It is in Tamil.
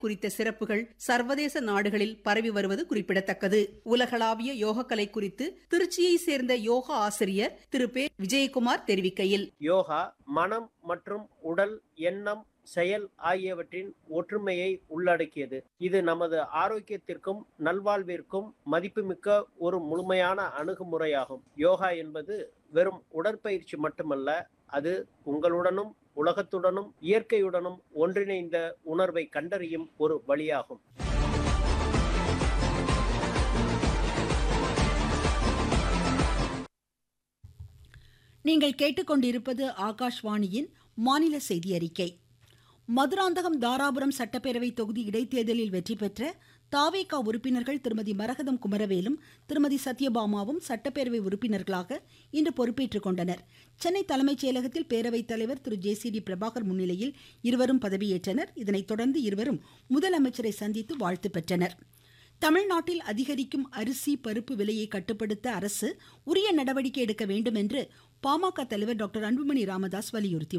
குறித்த சிறப்புகள் சர்வதேச நாடுகளில் பரவி வருவது குறிப்பிடத்தக்கது உலகளாவிய யோகக்கலை குறித்து திருச்சியை சேர்ந்த யோகா ஆசிரியர் திரு பே விஜயகுமார் தெரிவிக்கையில் யோகா மனம் மற்றும் உடல் எண்ணம் செயல் ஆகியவற்றின் ஒற்றுமையை உள்ளடக்கியது இது நமது ஆரோக்கியத்திற்கும் நல்வாழ்விற்கும் மதிப்புமிக்க ஒரு முழுமையான அணுகுமுறையாகும் யோகா என்பது வெறும் உடற்பயிற்சி மட்டுமல்ல அது உங்களுடனும் உலகத்துடனும் இயற்கையுடனும் ஒன்றிணைந்த உணர்வை கண்டறியும் ஒரு வழியாகும் நீங்கள் கேட்டுக்கொண்டிருப்பது ஆகாஷ்வாணியின் மாநில செய்தி அறிக்கை மதுராந்தகம் தாராபுரம் சட்டப்பேரவை தொகுதி இடைத்தேர்தலில் வெற்றி பெற்ற தாவேகா உறுப்பினர்கள் திருமதி மரகதம் குமரவேலும் திருமதி சத்யபாமாவும் சட்டப்பேரவை உறுப்பினர்களாக இன்று பொறுப்பேற்றுக் கொண்டனர் சென்னை தலைமைச் செயலகத்தில் பேரவைத் தலைவர் Thiru J C D Prabhakar முன்னிலையில் இருவரும் பதவியேற்றனர் இதனைத் தொடர்ந்து இருவரும் முதலமைச்சரை சந்தித்து வாழ்த்து பெற்றனர் தமிழ்நாட்டில் அதிகரிக்கும் அரிசி பருப்பு விலையை கட்டுப்படுத்த அரசு உரிய நடவடிக்கை எடுக்க வேண்டும் என்று பாமக தலைவர் டாக்டர் அன்புமணி ராமதாஸ் வலியுறுத்தி